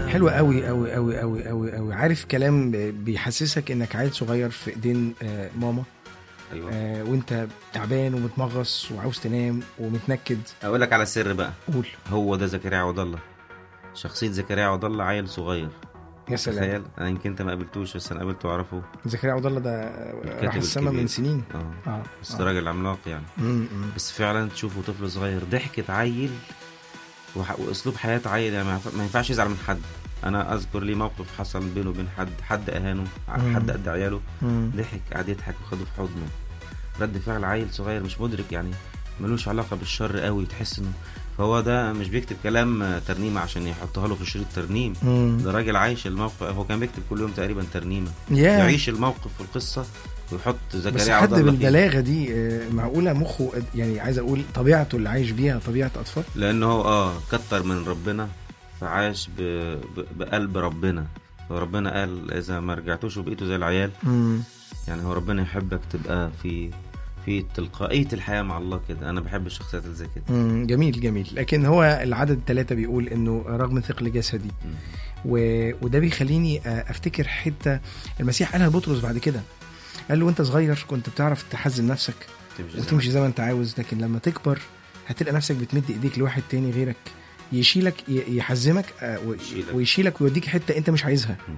حلوة قوي قوي قوي قوي قوي قوي عارف كلام بيحسسك انك عيل صغير في ايدين آه، ماما ايوه آه، وانت تعبان ومتمغص وعاوز تنام ومتنكد اقول لك على سر بقى قول هو ده زكريا عوض الله شخصيه زكريا عوض الله عيل صغير يا سلام تخيل انا يمكن انت ما قابلتوش بس انا قابلته واعرفه زكريا عبد الله ده الكاتب راح السما الكبير. من سنين اه اه بس آه. راجل عملاق يعني مم، مم. بس فعلا تشوفه طفل صغير ضحكة عيل وح... واسلوب حياة عيل يعني ما ينفع- ما ينفعش يزعل من حد انا اذكر لي موقف حصل بينه وبين حد حد اهانه مم. حد قد عياله مم. ضحك قعد يضحك وخده في حضنه رد فعل عيل صغير مش مدرك يعني ملوش علاقة بالشر قوي تحس انه فهو ده مش بيكتب كلام آه، ترنيمة عشان يحطها له في شريط ترنيم مم. ده راجل عايش الموقف هو كان بيكتب كل يوم تقريبا ترنيمة يا يعيش الموقف والقصة ويحط بس زكريا حد عبد الله فيه. بالبلاغه دي آه، معقوله مخه يعني عايز اقول طبيعته اللي عايش بيها طبيعه اطفال لانه هو اه كتر من ربنا فعاش ب... ب... بقلب ربنا فربنا قال اذا ما رجعتوش وبقيتوا زي العيال مم. يعني هو ربنا يحبك تبقى في في تلقائيه الحياه مع الله كده انا بحب الشخصيات اللي زي كده مم. جميل جميل لكن هو العدد ثلاثة بيقول انه رغم ثقل جسدي مم. و... وده بيخليني آه، افتكر حته المسيح قالها لبطرس بعد كده قال له وانت صغير كنت بتعرف تحزن نفسك تمشي زي وتمشي زي ما انت عاوز لكن لما تكبر هتلقى نفسك بتمد ايديك لواحد تاني غيرك يشيلك ي- يحزمك آه، و- يشيلك. ويشيلك ويوديك حته انت مش عايزها مم.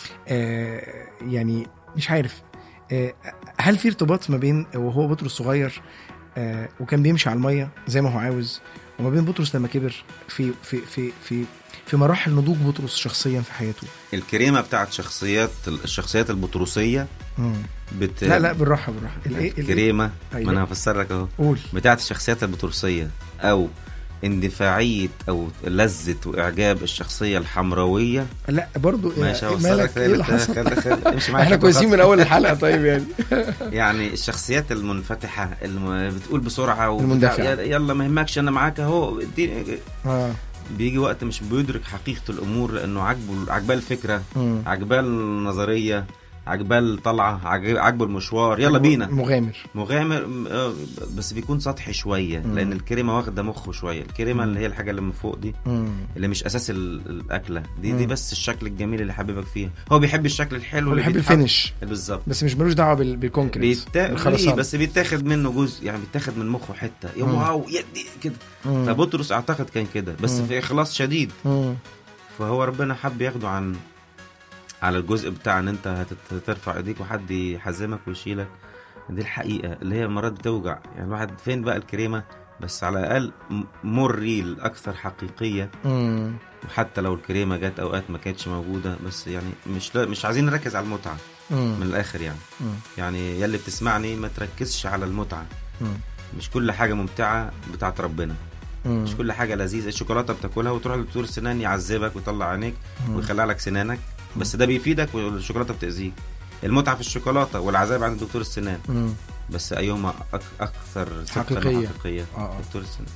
آه، يعني مش عارف آه، هل في ارتباط ما بين وهو بطرس صغير آه، وكان بيمشي على الميه زي ما هو عاوز وما بين بطرس لما كبر في في في في في مراحل نضوج بطرس شخصيا في حياته الكريمه بتاعت شخصيات الشخصيات البطروسيه مم. بت... لا لا بالراحه بالراحه الايه الإيه؟ الكريمه أيوة. ما انا هفسر لك اهو قول بتاعت الشخصيات البطرسية أو اندفاعية أو لذة وإعجاب الشخصية الحمراوية لا برضو ماشي إيه هوصل مالك لك ايه اللي حصل خلي خلي امشي معايا احنا خطوة كويسين خطوة. من اول الحلقه طيب يعني يعني الشخصيات المنفتحة اللي بتقول بسرعة وبتاع- المندفعة. يلا- يلا ما يهمكش أنا معاك أهو اديني اه بيجي وقت مش بيدرك حقيقة الأمور لأنه عاجبه عاجباه الفكرة مم. عاجباه النظرية عاجباه الطلعة عاجب- عاجبه المشوار يلا بينا مغامر مغامر م- آه، بس بيكون سطحي شويه مم. لان الكريمه واخده مخه شويه الكريمه اللي هي الحاجه اللي من فوق دي مم. اللي مش اساس ال- الاكله دي مم. دي بس الشكل الجميل اللي حبيبك فيها هو بيحب الشكل الحلو هو اللي بيحب بيتحط- الفينش بالظبط بس مش ملوش دعوه بال- بالكونكريت بيتا... بالخرسانة. ليه؟ بس بيتاخد منه جزء يعني بيتاخد من مخه حته يا مم. واو يدي كده مم. فبطرس اعتقد كان كده بس مم. في اخلاص شديد مم. فهو ربنا حب ياخده عن على الجزء بتاع ان انت هتت- هترفع ايديك وحد يحزمك ويشيلك دي الحقيقه اللي هي مرات بتوجع يعني الواحد فين بقى الكريمه بس على الاقل مور ريل اكثر حقيقيه مم. وحتى لو الكريمه جت اوقات ما كانتش موجوده بس يعني مش لا مش عايزين نركز على المتعه مم. من الاخر يعني مم. يعني يلي بتسمعني ما تركزش على المتعه مم. مش كل حاجه ممتعه بتاعت ربنا مم. مش كل حاجه لذيذه الشوكولاته بتاكلها وتروح لدكتور السنان يعذبك ويطلع عينيك مم. ويخلع لك سنانك بس ده بيفيدك والشوكولاته بتاذيك المتعه في الشوكولاته والعذاب عند دكتور السنان مم. بس ايهما أك اكثر صدقاً حقيقية. وحقيقيه آه، آه. دكتور السنان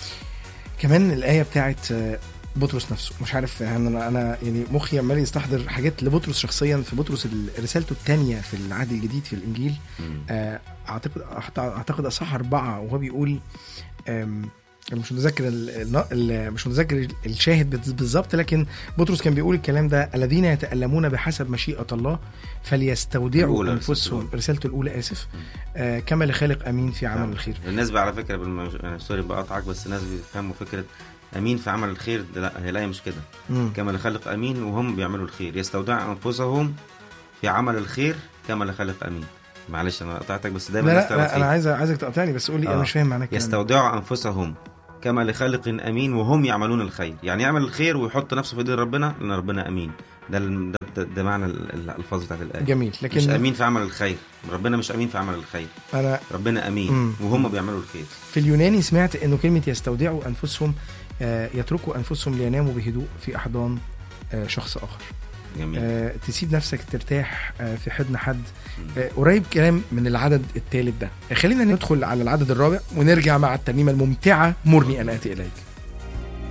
كمان الآية بتاعت آه، بطرس نفسه مش عارف يعني انا انا يعني مخي عمال يستحضر حاجات لبطرس شخصيا في بطرس ال- رسالته الثانيه في العهد الجديد في الانجيل مم. آه، اعتقد أعت- اعتقد اصح اربعه وهو بيقول آم، انا مش متذكر ال- الن- ال- مش متذكر الشاهد بت- بالظبط لكن بطرس كان بيقول الكلام ده الذين يتألمون بحسب مشيئة الله فليستودعوا الأولى، انفسهم رسالته رسالته الاولى اسف مم. آه كما لخالق امين في عمل نعم. الخير الناس بقى على فكره بالم... يعني سوري بقطعك بس الناس بيفهموا فكره امين في عمل الخير ده لا هي لا هي مش كده مم. كما لخلق امين وهم بيعملوا الخير يستودع انفسهم في عمل الخير كما لخلق امين معلش انا قطعتك بس دايما لا الناس لا, تعرف لا انا إيه؟ عايز عايزك تقطعني بس قول لي انا آه. مش فاهم معنى الكلام ده. يستودع انفسهم كما لخالق امين وهم يعملون الخير يعني يعمل الخير ويحط نفسه في ايدين ربنا لان ربنا امين ده ال- ده, ده, ده معنى ال- ال- الالفاظ بتاعت الايه جميل لكن مش امين في عمل الخير ربنا مش امين في عمل الخير انا ربنا امين مم. وهم بيعملوا الخير في اليوناني سمعت انه كلمه يستودعوا انفسهم آه، يتركوا انفسهم ليناموا بهدوء في احضان آه، شخص اخر جميل آه، تسيب نفسك ترتاح آه، في حضن حد آه، قريب كلام من العدد الثالث ده خلينا ندخل على العدد الرابع ونرجع مع الترنيمه الممتعه مرني ان اتي اليك